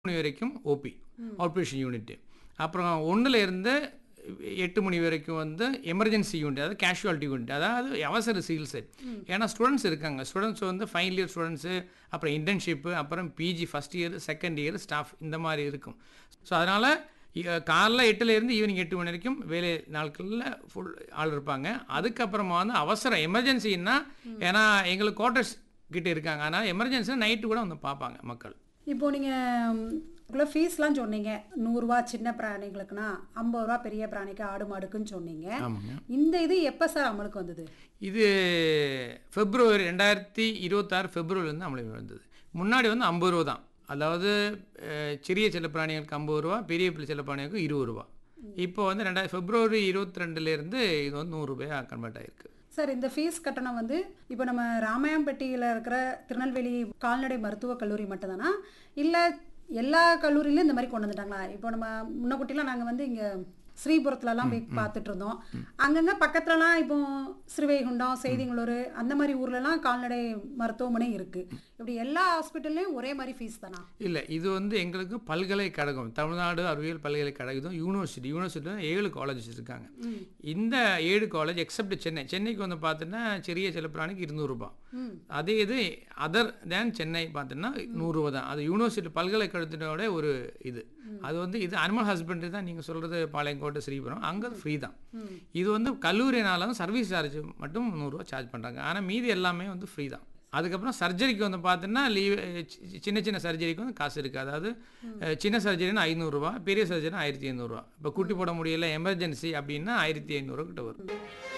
மணி வரைக்கும் OP out fashion unit அப்புறம் ஒன்றில் இருந்து எட்டு மணி வரைக்கும் வந்து எமர்ஜென்சி யூனிட் அதாவது கேஷுவாலிட்டி யூனிட் அதாவது அவசர சிகிச்சை ஏன்னா ஸ்டூடெண்ட்ஸ் இருக்காங்க ஸ்டூடெண்ட்ஸ் வந்து ஃபைனல் இயர் ஸ்டூடெண்ட்ஸு அப்புறம் இன்டர்ன்ஷிப்பு அப்புறம் PG first year second year staff இந்த மாதிரி இருக்கும் ஸோ அதனால் காலைல எட்டுலேருந்து ஈவினிங் எட்டு மணி வரைக்கும் வேலை நாட்களில் ஃபுல் ஆள் இருப்பாங்க அதுக்கப்புறமா வந்து அவசரம் எமர்ஜென்சின்னா ஏன்னா எங்களுக்கு குவார்ட்டர்ஸ் கிட்ட இருக்காங்க அதனால் எமர்ஜென்சினா நைட்டு கூட வந்து பார்ப்பாங்க மக்கள் இப்போ நீங்கள் ஃபீஸ்லாம் சொன்னீங்க நூறுரூவா சின்ன பிராணிகளுக்குனா ஐம்பது ரூபா பெரிய பிராணிக்கு ஆடு மாடுக்குன்னு சொன்னீங்க ஆமாங்க இந்த இது எப்போ சார் அமலுக்கு வந்தது இது பிப்ரவரி ரெண்டாயிரத்தி இருபத்தாறு பிப்ரவரிலேருந்து அமலுக்கு வந்தது முன்னாடி வந்து ஐம்பது ரூபா தான் அதாவது அஹ், சிறிய செல்லப்பிராணிகளுக்கு ஐம்பது ரூபா பெரிய பிள்ளை செல்லப்பிராணிகளுக்கு இருபது ரூபா இப்போ வந்து ரெண்டாயிரம் பிப்ரவரி இருபத்தி ரெண்டுலேருந்து இது வந்து நூறுரூபாயா கன்வெர்ட் ஆகிருக்கு சார் இந்த ஃபீஸ் கட்டணம் வந்து இப்போ நம்ம ராமாயம்பட்டியில் இருக்கிற திருநெல்வேலி கால்நடை மருத்துவக் கல்லூரி மட்டும்தானா இல்லை எல்லா கல்லூரியிலும் இந்த மாதிரி கொண்டு வந்துட்டாங்களா இப்போ நம்ம முன்னக்குட்டிலாம் நாங்கள் வந்து இங்கே ஸ்ரீபுரத்துலலாம் போய் பார்த்துட்டு இருந்தோம் அங்கங்கே பக்கத்துலலாம் இப்போ ஸ்ரீவைகுண்டம் செய்திங்களூர் அந்த மாதிரி ஊர்லலாம் கால்நடை மருத்துவமனை இருக்குது இப்படி எல்லா ஹாஸ்பிட்டல்லையும் ஒரே மாதிரி ஃபீஸ் தானா இல்லை இது வந்து எங்களுக்கு பல்கலைக்கழகம் தமிழ்நாடு அறிவியல் பல்கலைக்கழகம் யூனிவர்சிட்டி யூனிவர்சிட்டி ஏழு காலேஜஸ் இருக்காங்க இந்த ஏழு காலேஜ் எக்ஸப்ட் சென்னை சென்னைக்கு வந்து பார்த்தீங்கன்னா சிறிய செல்லப்பிராணிக்கு இருநூறுபா அதே இது அதர் தேன் சென்னை பார்த்தீங்கன்னா நூறுரூவா தான் அது யூனிவர்சிட்டி பல்கலைக்கழகத்தினோட ஒரு இது அது வந்து இது அனிமல் ஹஸ்பண்டரி தான் நீங்கள் சொல்கிறது பாளையங்கோட்டை ஸ்ரீபுரம் அங்கே ஃப்ரீ தான் இது வந்து கல்லூரினாலும் சர்வீஸ் சார்ஜ் மட்டும் நூறுரூவா சார்ஜ் பண்ணுறாங்க ஆனால் மீதி எல்லாமே வந்து ஃப்ரீ தான் அதுக்கப்புறம் சர்ஜரிக்கு வந்து பார்த்தீங்கன்னா லீவ் சின்ன சின்ன சர்ஜரிக்கு வந்து காசு இருக்குது அதாவது அஹ், சின்ன சர்ஜரினா ஐநூறுரூவா பெரிய சர்ஜரினா ஆயிரத்தி ஐநூறுரூவா இப்போ கூட்டி போட முடியல எமர்ஜென்சி அப்படின்னா ஆயிரத்தி ஐநூறுரூவா கிட்ட வரும்